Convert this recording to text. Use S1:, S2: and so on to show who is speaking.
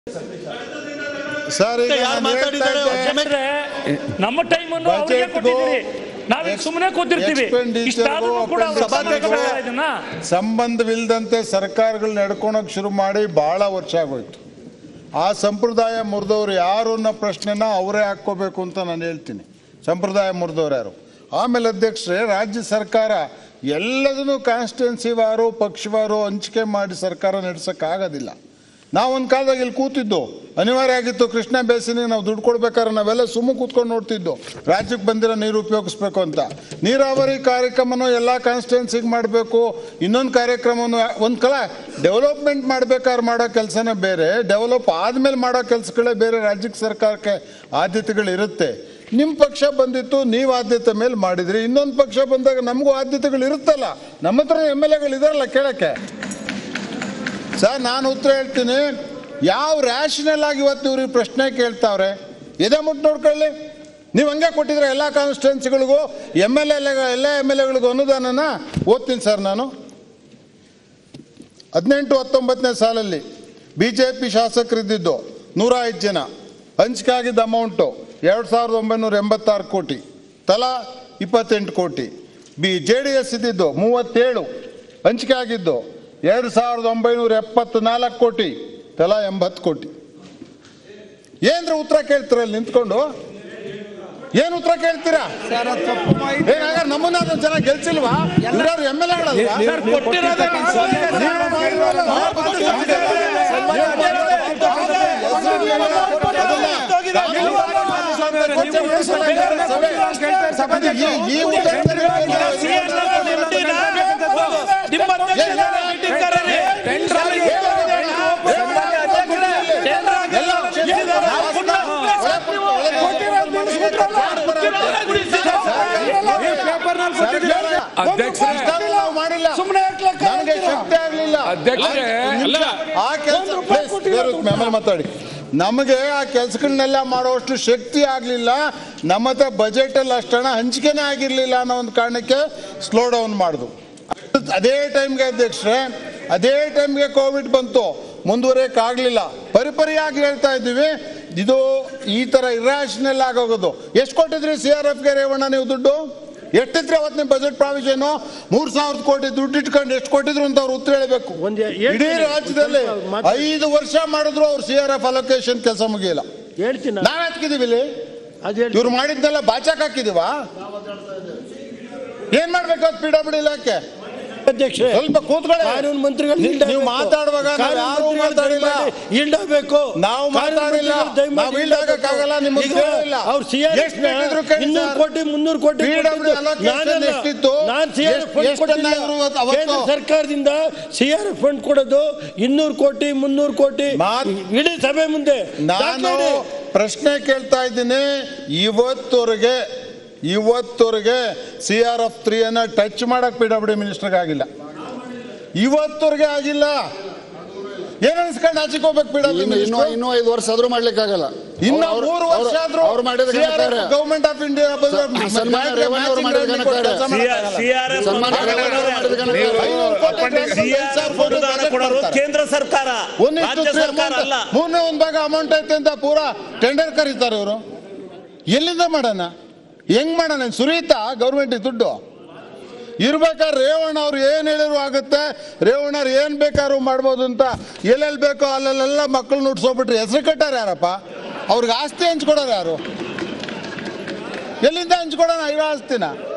S1: Sir ಈಗ
S2: ಯಾರು
S1: ನಾನು ಹೇಳ್ತಾ
S2: ಮಾತಾಡಿದ್ದಾರೆ?
S1: ಇದ್ದೆ,
S3: ಅಧ್ಯಕ್ಷರೇ, ನಮ್ಮ ಟೈಮ್ ಅನ್ನು ಅವ್ರಿಗೆ
S1: ಬಜೆಟ್ಗೂ
S3: ಕೊಟ್ಟಿದ್ದೀರಿ ನಾವೀಗ ಸುಮ್ಮನೆ ಕೂತಿರ್ತೀವಿ
S1: expenditure
S3: ಇಷ್ಟಾದ್ರೂ ಕೂಡ ಅವ್ರು
S1: appendix
S3: ಸಭಾಧ್ಯಕ್ಷರೇ ಇದನ್ನ
S1: ಸಂಬಂಧವಿಲ್ಲದಂತೆ ಸರ್ಕಾರಗಳು ನಡ್ಕೊಳಕ್ ಶುರು ಮಾಡಿ ಬಹಳ ವರ್ಷ ಆಗೋಯ್ತು ಆ ಸಂಪ್ರದಾಯ ಮುರಿದವ್ರು ಯಾರು ಅನ್ನೋ ಪ್ರಶ್ನೆನ ಅವರೇ ಹಾಕ್ಕೋಬೇಕು ಅಂತ ನಾನು ಹೇಳ್ತೀನಿ ಸಂಪ್ರದಾಯ ಮುರಿದವ್ರು ಯಾರು ಆಮೇಲೆ ಅಧ್ಯಕ್ಷರೇ ರಾಜ್ಯ ಸರ್ಕಾರ ಎಲ್ಲದನ್ನು ಕಾನ್ಸ್ಟಿಟ್ಯೂನ್ಸಿ ವಾರು ಪಕ್ಷವಾರು ಹಂಚಿಕೆ ಮಾಡಿ ಸರ್ಕಾರ ನಡೆಸೋಕ್ಕಾಗೋದಿಲ್ಲ ನಾವೊಂದು ಕಾಲದಾಗ ಇಲ್ಲಿ ಕೂತಿದ್ದು ಅನಿವಾರ್ಯ ಆಗಿತ್ತು ಕೃಷ್ಣ ಬೇಸಿನಿಗೆ ನಾವು ದುಡ್ಡು ಕೊಡ್ಬೇಕಾದ್ರೆ ನಾವೆಲ್ಲ ಸುಮ್ಮ ಕೂತ್ಕೊಂಡು ನೋಡ್ತಿದ್ದು ರಾಜ್ಯಕ್ಕೆ ಬಂದಿರೋ ನೀರು ಉಪಯೋಗಿಸ್ಬೇಕು ಅಂತ ನೀರಾವರಿ ಕಾರ್ಯಕ್ರಮನೂ ಎಲ್ಲ ಕಾನ್ಸ್ಟಿಟ್ಯೂನ್ಸಿಗೆ ಮಾಡಬೇಕು ಇನ್ನೊಂದು ಕಾರ್ಯಕ್ರಮವನ್ನು ಒಂದು ಕಲ ಡೆವಲಪ್ಮೆಂಟ್ ಮಾಡ್ಬೇಕಾದ್ರೆ ಮಾಡೋ ಕೆಲಸನೇ ಬೇರೆ ಡೆವಲಪ್ ಆದಮೇಲೆ ಮಾಡೋ ಕೆಲಸಗಳೇ ಬೇರೆ ರಾಜ್ಯಕ್ಕೆ ಸರ್ಕಾರಕ್ಕೆ ಆದ್ಯತೆಗಳಿರುತ್ತೆ ನಿಮ್ಮ ಪಕ್ಷ ಬಂದಿತ್ತು ನೀವು ಆದ್ಯತೆ ಮೇಲೆ ಮಾಡಿದ್ರಿ ಇನ್ನೊಂದು ಪಕ್ಷ ಬಂದಾಗ ನಮಗೂ ಆದ್ಯತೆಗಳು ಇರುತ್ತಲ್ಲ ನಮ್ಮ ಹತ್ರ ಎಮ್ ಎಲ್ ಎಗಳು ಇದಾರಲ್ಲ ಕೇಳಕ್ಕೆ ಸರ್ ನಾನು ಉತ್ತರ ಹೇಳ್ತೀನಿ ಯಾವ ರ್ಯಾಷನಲ್ ಆಗಿ ಇವತ್ತು ಇವ್ರು ಈ ಪ್ರಶ್ನೆ ಕೇಳ್ತಾವ್ರೆ ಎದೆ ಮುಟ್ಟು ನೋಡ್ಕೊಳ್ಳಿ ನೀವು ಹಂಗೆ ಕೊಟ್ಟಿದ್ರೆ ಎಲ್ಲ ಕಾನ್ಸ್ಟಿಟ್ಯೂನ್ಸಿಗಳಿಗೂ ಎಮ್ ಎಲ್ ಎಲ್ ಎಲ್ಲ ಎಮ್ ಎಲ್ ಎಗಳಿಗೂ ಅನುದಾನನ ಓದ್ತೀನಿ ಸರ್ ನಾನು ಹದಿನೆಂಟು ಹತ್ತೊಂಬತ್ತನೇ ಸಾಲಲ್ಲಿ ಬಿ ಜೆ ಪಿ ಶಾಸಕರಿದ್ದಿದ್ದು ನೂರ ಐದು ಜನ ಹಂಚಿಕೆ ಆಗಿದ್ದ ಅಮೌಂಟು ಎರಡು ಸಾವಿರದ ಒಂಬೈನೂರ ಎಂಬತ್ತಾರು ಕೋಟಿ ತಲಾ ಇಪ್ಪತ್ತೆಂಟು ಕೋಟಿ ಬಿ ಜೆ ಡಿ ಎಸ್ ಇದ್ದಿದ್ದು ಮೂವತ್ತೇಳು ಹಂಚಿಕೆ ಆಗಿದ್ದು ಎರಡು ಸಾವಿರದ ಒಂಬೈನೂರ ಎಪ್ಪತ್ನಾಲ್ಕು ಕೋಟಿ ತಲಾ ಎಂಬತ್ತು ಕೋಟಿ ಏನ್ರ ಉತ್ತರ ಕೇಳ್ತೀರಲ್ಲಿ ನಿಂತ್ಕೊಂಡು ಏನು ಉತ್ತರ ಕೇಳ್ತೀರಾ ಏನಾಗ ನಮ್ಮನ್ನ ಅದೊಂದು ಜನ ಗೆಲ್ಸಿಲ್ವಾ ಇವ್ರಾರು ಎಮ್ ಎಲ್ ಎಗಳಲ್ವಾ
S3: ಸರ್, ಕೊಟ್ಟಿರೋದೇ
S1: ನೀವು ಮಾಡಿಲ್ವಲ್ಲ? ಈ- ಈ ಉತ್ತರ
S3: ನಿಮ್ಮ ಅಧ್ಯಕ್ಷರೇ meeting ಕರೀರಿ.
S1: ಅಧ್ಯಕ್ಷರೇ ನಾವು ಮಾಡಿಲ್ಲ ನನಗೆ ಶಕ್ತಿ ಆಗ್ಲಿಲ್ಲ
S4: ಅಧ್ಯಕ್ಷರೇ,
S1: ನಿಮಿಷ. ಆ ಕೆಲಸ ಆಮೇಲೆ ಮಾತಾಡಿ ನಮಗೆ ಆ ಕೆಲಸಗಳನ್ನೆಲ್ಲ ಮಾಡೋಷ್ಟು ಶಕ್ತಿ ಆಗಲಿಲ್ಲ ನಮ್ಮ ಹತ್ರ ಬಜೆಟ್ ಅಲ್ಲಿ ಅಷ್ಟಣ ಹಂಚಿಕೆನೇ ಆಗಿರ್ಲಿಲ್ಲ ಅನ್ನೋ ಒಂದು ಕಾರಣಕ್ಕೆ ಸ್ಲೋ ಡೌನ್ ಮಾಡುದು ಅದೇ ಟೈಮ್ಗೆ ಅಧ್ಯಕ್ಷರೇ ಅದೇ ಟೈಮ್ಗೆ ಕೋವಿಡ್ ಬಂತು ಮುಂದುವರಿಯಕ್ ಆಗ್ಲಿಲ್ಲ ಪರಿಪರಿಯಾಗಿ ಹೇಳ್ತಾ ಇದ್ದೀವಿ ಇದು ಈ ತರ ಇರಾಷನಲ್ ಆಗೋಗೋದು ಎಷ್ಟು ಕೊಟ್ಟಿದ್ರಿ ಸಿ ಆರ್ ಎಫ್ಗೆ ರೇವಣ್ಣ ನೀವು ದುಡ್ಡು ಎಷ್ಟಿದ್ರಿ ಅವತ್ತು ನಿಮ್ಮ ಬಜೆಟ್ ಪ್ರಾವಿಷನ್ ಮೂರ್ ಸಾವಿರದ ಕೋಟಿ ದುಡ್ಡು ಇಟ್ಕೊಂಡು ಎಷ್ಟು ಕೊಟ್ಟಿದ್ರು ಅಂತ ಅವ್ರು ಉತ್ತರ ಹೇಳಬೇಕು
S2: ಒಂದ್ ಹೇಳ್ತೀನಿ.
S1: ಇಡೀ ರಾಜ್ಯದಲ್ಲಿ
S2: ಮಾತು-
S1: ಐದು ವರ್ಷ ಮಾಡಿದ್ರು ಅವ್ರು ಸಿ ಆರ್ ಎಫ್ ಅಲೋಕೇಶನ್ ಕೆಲಸ ಮುಗಿಯಲ್ಲ
S2: ಹೇಳ್ತೀನಿ
S1: ನಾವ್ ಹಾಕಿದೀವಿ ಇಲ್ಲಿ
S2: ಅದು ಹೇಳ್ತೀನಿ
S1: ಇವ್ರು ಮಾಡಿದ್ನೆಲ್ಲ ಬಾಚಾಕ್ ಹಾಕಿದೀವಾ ಏನ್ ಮಾಡ್ಬೇಕು ಪಿ ಡಬ್ಲ್ಯೂ ಇಲಾಖೆ
S2: ಅಧ್ಯಕ್ಷ
S1: ಸ್ವಲ್ಪ ಕೂತ್ಕೊಳ್ಳಿ
S2: ಕಾನೂನು ಮಂತ್ರಿಗಳು
S1: ನೀವು ಮಾತಾಡುವಾಗ ನಾವು ಯಾರೂ ಮಾತಾಡಿಲ್ಲ
S2: ಇಲ್ಡಬೇಕು
S1: ನಾವು ಮಾತಾಡಿಲ್ಲ. ನಾವು ಇಲ್ದಾಗಕ್ಕಾಗಲ್ಲ, ನಿಮ್ಮ ಉತ್ತರ ಇಲ್ಲ.
S2: ಅವ್ರು ಸಿ ಆರ್
S1: ಎಷ್ಟು ಬೇಕಿದ್ರು ಕೇಳಿ
S2: ಇನ್ನೂರು
S1: ಸರ್.
S2: ಕೋಟಿ ಮುನ್ನೂರು ಕೋಟಿ
S1: PW
S2: ಕೊಟ್ಟಿದ್ದು
S1: allocation
S2: ನಾನಲ್ಲ.
S1: ಎಷ್ಟಿತ್ತು?
S2: ನಾನ್ ಸಿ ಆರ್
S1: ಎಷ್ಟ್-
S2: ಫಂಡ್
S1: ಎಷ್ಟನ್ನ
S2: ಕೊಟ್ಟಿಲ್ಲ.
S1: ಇವ್ರು ಅವತ್ತು- ಅವತ್ತು-
S2: ಕೇಂದ್ರ ಸರ್ಕಾರದಿಂದ ಸಿ ಆರ್ ಫಂಡ್ ಕೊಡೋದು ಇನ್ನೂರು ಕೋಟಿ ಮುನ್ನೂರು ಕೋಟಿ
S1: ಮಾತ್-
S2: ಇಡೀ ಸಭೆ ಮುಂದೆ
S1: ನಾನು
S2: ದಾಖಲೆ.
S1: ಪ್ರಶ್ನೆ ಕೇಳ್ತಾ ಇದ್ದೀನಿ ಇವತ್ತವರೆಗೆ ಇವತ್ತವರೆಗೆ ಸಿ ಆರ್ ಎಫ್ ತ್ರೀ ಅನ್ನ ಟಚ್ ಮಾಡಕ್ ಪಿ ಡಬ್ಲ್ಯೂ ಮಿನಿಸ್ಟರ್ಗೆ ಆಗಿಲ್ಲ ಇವತ್ತವರೆಗೆ ಆಗಿಲ್ಲ ಏನ್ ಅನ್ಸ್ಕೊಂಡು ಆಚೆಗೆ ಹೋಗ್ಬೇಕು ಪಿ ಡಬ್ಲ್ಯೂ
S5: ಇನ್ನು ಇನ್ನೂ ಇನ್ನೂ ಐದು ವರ್ಷ ಆದ್ರೂ ಮಾಡ್ಲಿಕ್ಕಾಗಲ್ಲ
S1: ಇನ್ನು
S5: ಅವ್ರು-
S1: ಮೂರು
S5: ಅವ್ರು-
S1: ವರ್ಷ ಆದ್ರೂ
S5: ಅವ್ರು ಮಾಡಿದ ಘನಕಾರ್ಯ.
S1: ಗೌರ್ಮೆಂಟ್ ಆಫ್ ಇಂಡಿಯಾ
S5: ಸನ್ಮಾನ್ಯ ರೇವಣ್ಣ ಅವರು ಮಾಡಿದ ಘನಕಾರ್ಯ. ಸನ್ಮಾನ್ಯ ರೇವಣ್ಣ ಅವರು ಮಾಡಿದ ಘನಕಾರ್ಯ.
S6: ಅನುದಾನ ಕೊಡೋರು ಕೇಂದ್ರ ಸರ್ಕಾರ ರಾಜ್ಯ ಸರ್ಕಾರ ಅಲ್ಲ
S1: ಮೂರನೇ ಒಂದ್ ಭಾಗ ಅಮೌಂಟ್ ಐತೆ ಅಂತ ಪೂರಾ ಟೆಂಡರ್ ಕರೀತಾರೆ ಇವರು ಎಲ್ಲಿಂದ ಮಾಡೋಣ ಹೆಂಗ್ ಮಾಡೋಣ ಸುರಿಯುತ್ತಾ ಗೌರ್ಮೆಂಟ್ ದುಡ್ಡು ಇರ್ಬೇಕಾದ್ರೆ ರೇವಣ್ಣ ಅವ್ರು ಏನ್ ಹೇಳಿದ್ರು ಆಗುತ್ತೆ ರೇವಣ್ಣ ಅವ್ರು ಏನ್ ಬೇಕಾದ್ರೂ ಮಾಡ್ಬೋದು ಅಂತ ಎಲ್ಲೆಲ್ಲಿ ಬೇಕೋ ಅಲ್ಲೆಲ್ಲ ಮಕ್ಕಳು ನುಡ್ಸೋಬಿಟ್ರೆ ಹೆಸರು ಕಟ್ಟಾರ ಯಾರಪ್ಪ ಅವ್ರಿಗೆ ಆಸ್ತಿ ಹಂಚ್ಕೊಡೋರು ಯಾರು ಎಲ್ಲಿಂದ ಹಂಚ್ಕೊಡೋಣ ಇರೋ ಆಸ್ತಿನ